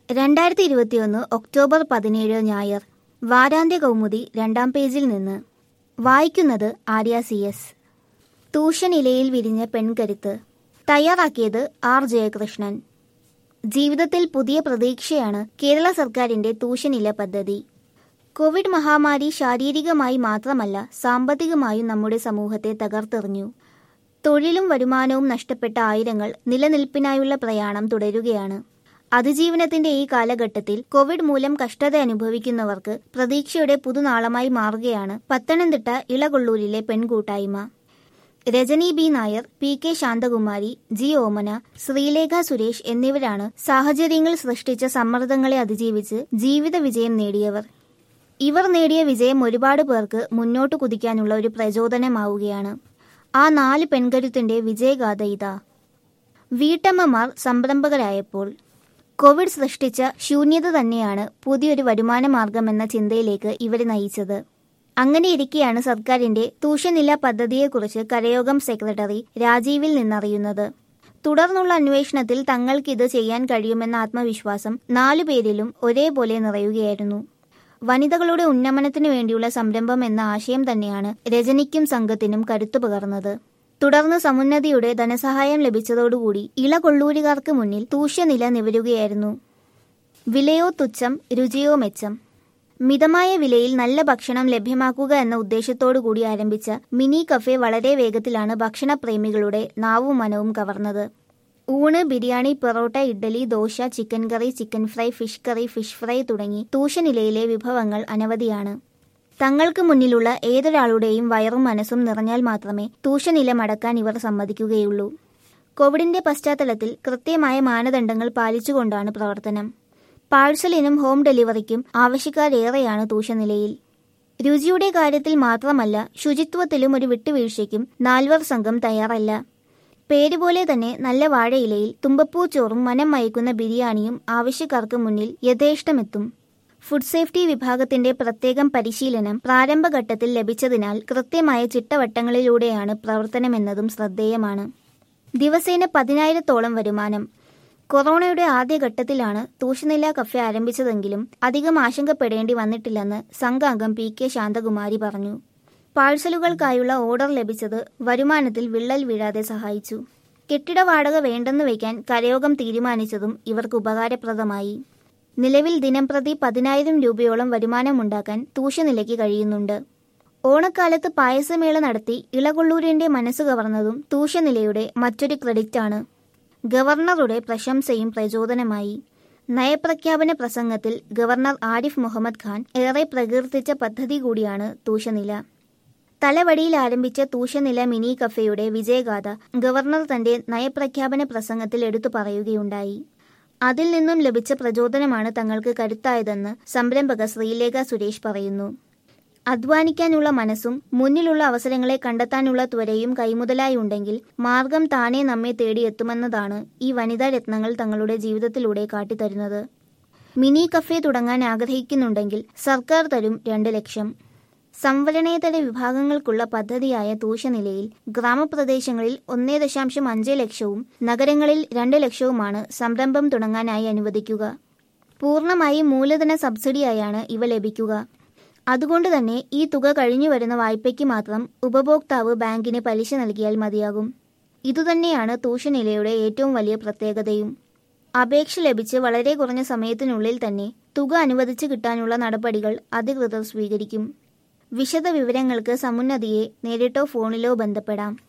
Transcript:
രണ്ടായിരത്തി ഇരുപത്തിയൊന്ന് ഒക്ടോബർ പതിനേഴ് ഞായർ വാരാന്ത്യ കൗമുദി രണ്ടാം പേജിൽ നിന്ന് വായിക്കുന്നത് ആര്യ സി എസ് തൂഷനിലയിൽ വിരിഞ്ഞ പെൺകരുത്ത് തയ്യാറാക്കിയത് ആർ ജയകൃഷ്ണൻ ജീവിതത്തിൽ പുതിയ പ്രതീക്ഷയാണ് കേരള സർക്കാരിന്റെ തൂഷനില പദ്ധതി കോവിഡ് മഹാമാരി ശാരീരികമായി മാത്രമല്ല സാമ്പത്തികമായും നമ്മുടെ സമൂഹത്തെ തകർത്തെറിഞ്ഞു തൊഴിലും വരുമാനവും നഷ്ടപ്പെട്ട ആയിരങ്ങൾ നിലനിൽപ്പിനായുള്ള പ്രയാണം തുടരുകയാണ് അതിജീവനത്തിന്റെ ഈ കാലഘട്ടത്തിൽ കോവിഡ് മൂലം കഷ്ടത അനുഭവിക്കുന്നവർക്ക് പ്രതീക്ഷയുടെ പുതുനാളമായി മാറുകയാണ് പത്തനംതിട്ട ഇളകൊള്ളൂരിലെ പെൺകൂട്ടായ്മ Rajani B Nair P K Santhakumari G Omana Sreelekha Suresh എന്നിവരാണ് സാഹചര്യങ്ങൾ സൃഷ്ടിച്ച സമ്മർദ്ദങ്ങളെ അതിജീവിച്ച് ജീവിത വിജയം നേടിയവർ ഇവർ നേടിയ വിജയം ഒരുപാട് പേർക്ക് മുന്നോട്ട് കുതിക്കാനുള്ള ഒരു പ്രചോദനമാവുകയാണ് ആ നാല് പെൺകരുത്തിന്റെ വിജയഗാഥ ഇതാ വീട്ടമ്മമാർ സംരംഭകരായപ്പോൾ കോവിഡ് സൃഷ്ടിച്ച ശൂന്യത തന്നെയാണ് പുതിയൊരു വരുമാന മാർഗമെന്ന ചിന്തയിലേക്ക് ഇവരെ നയിച്ചത് അങ്ങനെയിരിക്കെയാണ് സർക്കാരിന്റെ തൂഷനില പദ്ധതിയെക്കുറിച്ച് കരയോഗം സെക്രട്ടറി രാജീവിൽ നിന്നറിയുന്നത് തുടർന്നുള്ള അന്വേഷണത്തിൽ തങ്ങൾക്കിത് ചെയ്യാൻ കഴിയുമെന്ന ആത്മവിശ്വാസം നാലുപേരിലും ഒരേപോലെ നിറയുകയായിരുന്നു വനിതകളുടെ ഉന്നമനത്തിനു വേണ്ടിയുള്ള സംരംഭം എന്ന ആശയം തന്നെയാണ് രജനിക്കും സംഘത്തിനും കരുത്തു പകർന്നത് തുടർന്ന് സമുന്നതിയുടെ ധനസഹായം ലഭിച്ചതോടുകൂടി ഇളകൊള്ളൂരുകാർക്ക് മുന്നിൽ തൂഷ്യനില നിവരുകയായിരുന്നു വിലയോ തുച്ഛം രുചിയോ മെച്ചം മിതമായ വിലയിൽ നല്ല ഭക്ഷണം ലഭ്യമാക്കുക എന്ന ഉദ്ദേശത്തോടു കൂടി ആരംഭിച്ച മിനി കഫേ വളരെ വേഗത്തിലാണ് ഭക്ഷണപ്രേമികളുടെ നാവും മനവും കവർന്നത് ഊണ് biryani porotta idli dosa chicken curry chicken fry fish curry fish fry തുടങ്ങി തൂഷനിലയിലെ വിഭവങ്ങൾ അനവധിയാണ് തങ്ങൾക്ക് മുന്നിലുള്ള ഏതൊരാളുടെയും വയറും മനസ്സും നിറഞ്ഞാൽ മാത്രമേ തൂഷനില മടക്കാൻ ഇവർ സമ്മതിക്കുകയുള്ളൂ കോവിഡിന്റെ പശ്ചാത്തലത്തിൽ കൃത്യമായ മാനദണ്ഡങ്ങൾ പാലിച്ചുകൊണ്ടാണ് പ്രവർത്തനം പാഴ്സലിനും ഹോം ഡെലിവറിക്കും ആവശ്യക്കാരേറെയാണ് തൂഷനിലയിൽ രുചിയുടെ കാര്യത്തിൽ മാത്രമല്ല ശുചിത്വത്തിലും ഒരു വിട്ടുവീഴ്ചയ്ക്കും നാൽവർ സംഘം തയ്യാറല്ല പേരുപോലെ തന്നെ നല്ല വാഴയിലയിൽ തുമ്പപ്പൂച്ചോറും മനം മയക്കുന്ന ബിരിയാണിയും ആവശ്യക്കാർക്ക് മുന്നിൽ യഥേഷ്ടമെത്തും ഫുഡ് സേഫ്റ്റി വിഭാഗത്തിന്റെ പ്രത്യേകം പരിശീലനം പ്രാരംഭഘട്ടത്തിൽ ലഭിച്ചതിനാൽ കൃത്യമായ ചിട്ടവട്ടങ്ങളിലൂടെയാണ് പ്രവർത്തനമെന്നതും ശ്രദ്ധേയമാണ് ദിവസേന പതിനായിരത്തോളം വരുമാനം കൊറോണയുടെ ആദ്യഘട്ടത്തിലാണ് തൂഷനില കഫെ ആരംഭിച്ചതെങ്കിലും അധികം ആശങ്കപ്പെടേണ്ടി വന്നിട്ടില്ലെന്ന് സംഘാംഗം പി കെ ശാന്തകുമാരി പറഞ്ഞു പാഴ്സലുകൾക്കായുള്ള ഓർഡർ ലഭിച്ചത് വരുമാനത്തിൽ വിള്ളൽ വീഴാതെ സഹായിച്ചു കെട്ടിട വാടക വേണ്ടെന്ന് വയ്ക്കാൻ കരയോഗം തീരുമാനിച്ചതും ഇവർക്ക് ഉപകാരപ്രദമായി നിലവിൽ ദിനംപ്രതി പതിനായിരം രൂപയോളം വരുമാനമുണ്ടാക്കാൻ തൂഷനിലയ്ക്ക് കഴിയുന്നുണ്ട് ഓണക്കാലത്ത് പായസമേള നടത്തി ഇളകൊള്ളൂരിന്റെ മനസ്സ് കവർന്നതും തൂഷനിലയുടെ മറ്റൊരു ക്രെഡിറ്റാണ് ഗവർണറുടെ പ്രശംസയും പ്രചോദനമായി നയപ്രഖ്യാപന പ്രസംഗത്തിൽ ഗവർണർ ആരിഫ് മുഹമ്മദ് ഖാൻ ഏറെ പ്രകീർത്തിച്ച പദ്ധതി കൂടിയാണ് തൂഷനില തലവടിയിൽ ആരംഭിച്ച തൂഷനില മിനി കഫേയുടെ വിജയഗാഥ ഗവർണർ തന്റെ നയപ്രഖ്യാപന പ്രസംഗത്തിൽ എടുത്തു പറയുകയുണ്ടായി അതിൽ നിന്നും ലഭിച്ച പ്രചോദനമാണ് തങ്ങൾക്ക് കരുത്തായതെന്ന് സംരംഭക ശ്രീലേഖ സുരേഷ് പറയുന്നു അധ്വാനിക്കാനുള്ള മനസ്സും മുന്നിലുള്ള അവസരങ്ങളെ കണ്ടെത്താനുള്ള ത്വരയും കൈമുതലായി ഉണ്ടെങ്കിൽ മാർഗം താനെ നമ്മെ തേടിയെത്തുമെന്നതാണ് ഈ വനിതാ രത്നങ്ങൾ തങ്ങളുടെ ജീവിതത്തിലൂടെ കാട്ടിത്തരുന്നത് മിനി കഫേ തുടങ്ങാൻ ആഗ്രഹിക്കുന്നുണ്ടെങ്കിൽ സർക്കാർ തരും രണ്ട് ലക്ഷം സംവരണേതര വിഭാഗങ്ങൾക്കുള്ള പദ്ധതിയായ തൂഷനിലയിൽ ഗ്രാമപ്രദേശങ്ങളിൽ ഒന്നേ ദശാംശം അഞ്ച് ലക്ഷവും നഗരങ്ങളിൽ രണ്ട് ലക്ഷവുമാണ് സംരംഭം തുടങ്ങാനായി അനുവദിക്കുക പൂർണ്ണമായി മൂലധന സബ്സിഡിയായാണ് ഇവ ലഭിക്കുക അതുകൊണ്ട് തന്നെ ഈ തുക കഴിഞ്ഞു വരുന്ന വായ്പയ്ക്ക് മാത്രം ഉപഭോക്താവ് ബാങ്കിന് പലിശ നൽകിയാൽ മതിയാകും ഇതുതന്നെയാണ് തൂഷനിലയുടെ ഏറ്റവും വലിയ പ്രത്യേകതയും അപേക്ഷ ലഭിച്ച് വളരെ കുറഞ്ഞ സമയത്തിനുള്ളിൽ തന്നെ തുക അനുവദിച്ചു കിട്ടാനുള്ള നടപടികൾ അധികൃതർ സ്വീകരിക്കും വിശദ വിവരങ്ങൾക്ക് സമുന്നതിയെ നേരിട്ടോ ഫോണിലോ ബന്ധപ്പെടാം